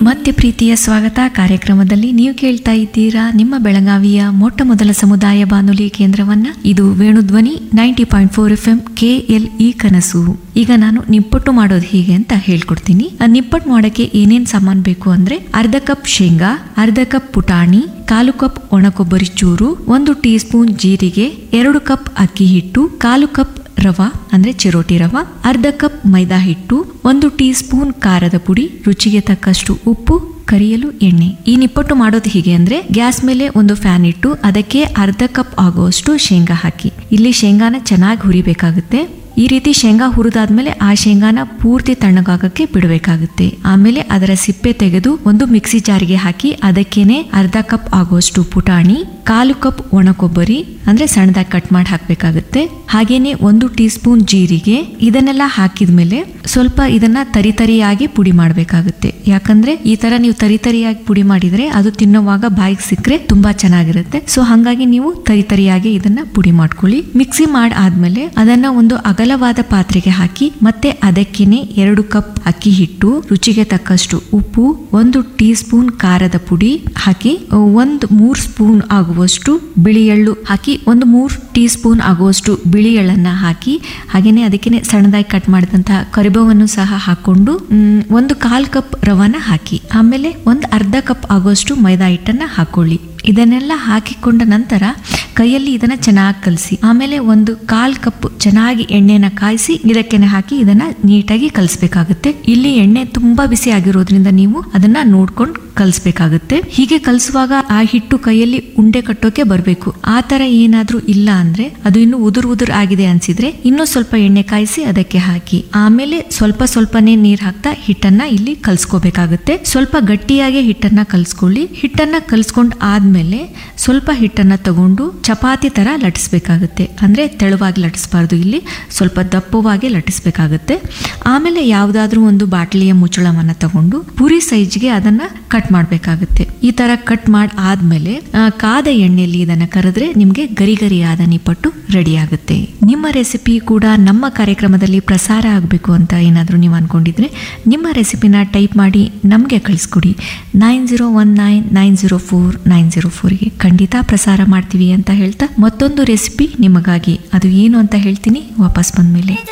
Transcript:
ಮತ್ತೆ ಪ್ರೀತಿಯ ಸ್ವಾಗತ ಕಾರ್ಯಕ್ರಮದಲ್ಲಿ ನೀವು ಕೇಳ್ತಾ ಇದ್ದೀರಾ ನಿಮ್ಮ ಬೆಳಗಾವಿಯ ಮೊಟ್ಟ ಮೊದಲ ಸಮುದಾಯ ಬಾನುಲಿ ಕೇಂದ್ರವನ್ನ ಇದು Venudhwani ninety point four F M K L E ಕನಸು ಈಗ ನಾನು ನಿಪ್ಪಟ್ಟು ಮಾಡೋದು ಹೇಗೆ ಅಂತ ಹೇಳ್ಕೊಡ್ತೀನಿ ಆ ನಿಪ್ಪಟ್ಟು ಮಾಡೋಕೆ ಏನೇನ್ ಸಾಮಾನ್ ಬೇಕು ಅಂದ್ರೆ ಅರ್ಧ ಕಪ್ ಶೇಂಗಾ ಅರ್ಧ ಕಪ್ ಪುಟಾಣಿ ಕಾಲು ಕಪ್ ಒಣಕೊಬ್ಬರಿ ಚೂರು ಒಂದು ಟೀ ಸ್ಪೂನ್ ಜೀರಿಗೆ ಎರಡು ಕಪ್ ಅಕ್ಕಿ ಹಿಟ್ಟು ಕಾಲು ಕಪ್ ರವಾ ಅಂದ್ರೆ ಚಿರೋಟಿ ರವಾ ಅರ್ಧ ಕಪ್ ಮೈದಾ ಹಿಟ್ಟು ಒಂದು ಟೀ ಸ್ಪೂನ್ ಖಾರದ ಪುಡಿ ರುಚಿಗೆ ತಕ್ಕಷ್ಟು ಉಪ್ಪು ಕರಿಯಲು ಎಣ್ಣೆ ಈ ನಿಪ್ಪಟ್ಟು ಮಾಡೋದು ಹೀಗೆ ಅಂದ್ರೆ ಗ್ಯಾಸ್ ಮೇಲೆ ಒಂದು ಫ್ಯಾನ್ ಇಟ್ಟು ಅದಕ್ಕೆ ಅರ್ಧ ಕಪ್ ಆಗುವಷ್ಟು ಶೇಂಗಾ ಹಾಕಿ ಇಲ್ಲಿ ಶೇಂಗಾನ ಚೆನ್ನಾಗಿ ಹುರಿಬೇಕಾಗುತ್ತೆ ಈ ರೀತಿ ಶೇಂಗಾ ಹುರಿದಾದ್ಮೇಲೆ ಆ ಶೇಂಗಾನ ಪೂರ್ತಿ ತಣ್ಣಗಾಗಕ್ಕೆ ಬಿಡಬೇಕಾಗುತ್ತೆ ಆಮೇಲೆ ಅದರ ಸಿಪ್ಪೆ ತೆಗೆದು ಒಂದು ಮಿಕ್ಸಿ ಜಾರಿಗೆ ಹಾಕಿ ಅದಕ್ಕೇನೆ ಅರ್ಧ ಕಪ್ ಆಗುವಷ್ಟು ಪುಟಾಣಿ ಕಾಲು ಕಪ್ ಒಣ ಕೊಬ್ಬರಿ ಅಂದ್ರೆ ಸಣ್ಣದಾಗಿ ಕಟ್ ಮಾಡಿ ಹಾಕ್ಬೇಕಾಗುತ್ತೆ ಹಾಗೇನೆ ಒಂದು ಟೀ ಸ್ಪೂನ್ ಜೀರಿಗೆ ಇದನ್ನೆಲ್ಲ ಹಾಕಿದ್ಮೇಲೆ ಸ್ವಲ್ಪ ಇದನ್ನ ತರಿತರಿಯಾಗಿ ಪುಡಿ ಮಾಡಬೇಕಾಗುತ್ತೆ ಯಾಕಂದ್ರೆ ಈ ತರ ನೀವು ತರಿತರಿಯಾಗಿ ಪುಡಿ ಮಾಡಿದ್ರೆ ಅದು ತಿನ್ನುವಾಗ ಬಾಯಿಗೆ ಸಿಕ್ಕರೆ ತುಂಬಾ ಚೆನ್ನಾಗಿರುತ್ತೆ ಸೊ ಹಾಗಾಗಿ ನೀವು ತರಿತರಿಯಾಗಿ ಇದನ್ನ ಪುಡಿ ಮಾಡ್ಕೊಳ್ಳಿ ಮಿಕ್ಸಿ ಮಾಡಿ ಆದ್ಮೇಲೆ ಅದನ್ನ ಒಂದು ಅಗಲವಾದ ಪಾತ್ರೆಗೆ ಹಾಕಿ ಮತ್ತೆ ಅದಕ್ಕೇನೆ ಎರಡು ಕಪ್ ಅಕ್ಕಿ ಹಿಟ್ಟು ರುಚಿಗೆ ತಕ್ಕಷ್ಟು ಉಪ್ಪು ಒಂದು ಟೀ ಸ್ಪೂನ್ ಖಾರದ ಪುಡಿ ಹಾಕಿ ಒಂದು ಮೂರ್ ಸ್ಪೂನ್ ಆಗುವಷ್ಟು ಬಿಳಿ ಎಳ್ಳು ಹಾಕಿ ಒಂದು ಮೂರ್ ಟೀ ಸ್ಪೂನ್ ಆಗುವಷ್ಟು ಬಿಳಿ ಎಳ್ಳನ್ನ ಹಾಕಿ ಹಾಗೇನೆ ಅದಕ್ಕೇನೆ ಸಣ್ಣದಾಗಿ ಕಟ್ ಮಾಡಿದಂತಹ ಕರಿಬೇವನ್ನು ಸಹ ಹಾಕೊಂಡು ಮ್, ಒಂದು ಕಾಲ್ ಕಪ್ ರವಾನ ಹಾಕಿ ಆಮೇಲೆ ಒಂದು ಅರ್ಧ ಕಪ್ ಆಗುವಷ್ಟು ಮೈದಾ ಹಿಟ್ಟನ್ನ ಹಾಕೊಳ್ಳಿ ಇದನ್ನೆಲ್ಲ ಹಾಕಿಕೊಂಡ ನಂತರ ಕೈಯಲ್ಲಿ ಇದನ್ನ ಚೆನ್ನಾಗಿ ಕಲಸಿ ಆಮೇಲೆ ಒಂದು ಕಾಲ್ ಕಪ್ ಚೆನ್ನಾಗಿ ಎಣ್ಣೆನ ಕಾಯಿಸಿ ಇದಕ್ಕೆನೆ ಹಾಕಿ ಇದನ್ನ ನೀಟಾಗಿ ಕಲಿಸ್ಬೇಕಾಗುತ್ತೆ ಇಲ್ಲಿ ಎಣ್ಣೆ ತುಂಬಾ ಬಿಸಿ ಆಗಿರೋದ್ರಿಂದ ನೀವು ಅದನ್ನ ನೋಡ್ಕೊಂಡು ಕಲಿಸ್ಬೇಕಾಗುತ್ತೆ ಹೀಗೆ ಕಲಿಸುವಾಗ ಆ ಹಿಟ್ಟು ಕೈಯಲ್ಲಿ ಉಂಡೆ ಕಟ್ಟೋಕೆ ಬರಬೇಕು ಆ ತರ ಏನಾದ್ರೂ ಇಲ್ಲ ಅಂದ್ರೆ ಅದು ಇನ್ನು ಉದುರು ಉದುರು ಆಗಿದೆ ಅನ್ಸಿದ್ರೆ ಇನ್ನೂ ಸ್ವಲ್ಪ ಎಣ್ಣೆ ಕಾಯಿಸಿ ಅದಕ್ಕೆ ಹಾಕಿ ಆಮೇಲೆ ಸ್ವಲ್ಪ ಸ್ವಲ್ಪನೇ ನೀರ್ ಹಾಕ್ತಾ ಹಿಟ್ಟನ್ನ ಇಲ್ಲಿ ಕಲ್ಸ್ಕೋಬೇಕಾಗುತ್ತೆ ಸ್ವಲ್ಪ ಗಟ್ಟಿಯಾಗಿ ಹಿಟ್ಟನ್ನ ಕಲ್ಸ್ಕೊಳ್ಳಿ ಹಿಟ್ಟನ್ನ ಕಲ್ಸ್ಕೊಂಡ್ ಆದ್ಮೇಲೆ ಸ್ವಲ್ಪ ಹಿಟ್ಟನ್ನ ತಗೊಂಡು ಚಪಾತಿ ತರ ಲಟ್ಟಿಸ್ಬೇಕಾಗುತ್ತೆ ಅಂದ್ರೆ ತೆಳುವಾಗಿ ಲಟ್ಟಿಸ್ಬಾರ್ದು ಇಲ್ಲಿ ಸ್ವಲ್ಪ ದಪ್ಪವಾಗಿ ಲಟ್ಟಿಸ್ಬೇಕಾಗುತ್ತೆ ಆಮೇಲೆ ಯಾವ್ದಾದ್ರೂ ಒಂದು ಬಾಟಲಿಯ ಮುಚ್ಚಳವನ್ನ ತಗೊಂಡು ಪುರಿ ಸೈಜ್ಗೆ ಅದನ್ನ ಕಟ್ ಮಾಡ್ಬೇಕಾಗುತ್ತೆ ಈ ತರ ಕಟ್ ಮಾಡಿ ಆದ್ಮೇಲೆ ಆ, ಕಾದ ಎಣ್ಣೆಯಲ್ಲಿ ಇದನ್ನ ಕರೆದ್ರೆ ನಿಮ್ಗೆ ಗರಿ ಗರಿಯಾದ ನಿಪ್ಪಟ್ಟು ರೆಡಿ ಆಗುತ್ತೆ ನಿಮ್ಮ ರೆಸಿಪಿ ಕೂಡ ನಮ್ಮ ಕಾರ್ಯಕ್ರಮದಲ್ಲಿ ಪ್ರಸಾರ ಆಗಬೇಕು ಅಂತ ಏನಾದರೂ ನೀವು ಅನ್ಕೊಂಡಿದ್ರೆ ನಿಮ್ಮ ರೆಸಿಪಿನ ಟೈಪ್ ಮಾಡಿ ನಮಗೆ ಕಳಿಸ್ಕೊಡಿ nine zero one nine nine zero four nine zero ಫೋರ್ಗೆ ಖಂಡಿತ ಪ್ರಸಾರ ಮಾಡ್ತೀವಿ ಅಂತ ಹೇಳ್ತಾ ಮತ್ತೊಂದು ರೆಸಿಪಿ ನಿಮಗಾಗಿ ಅದು ಏನು ಅಂತ ಹೇಳ್ತೀನಿ ವಾಪಸ್ ಬಂದ್ಮೇಲೆ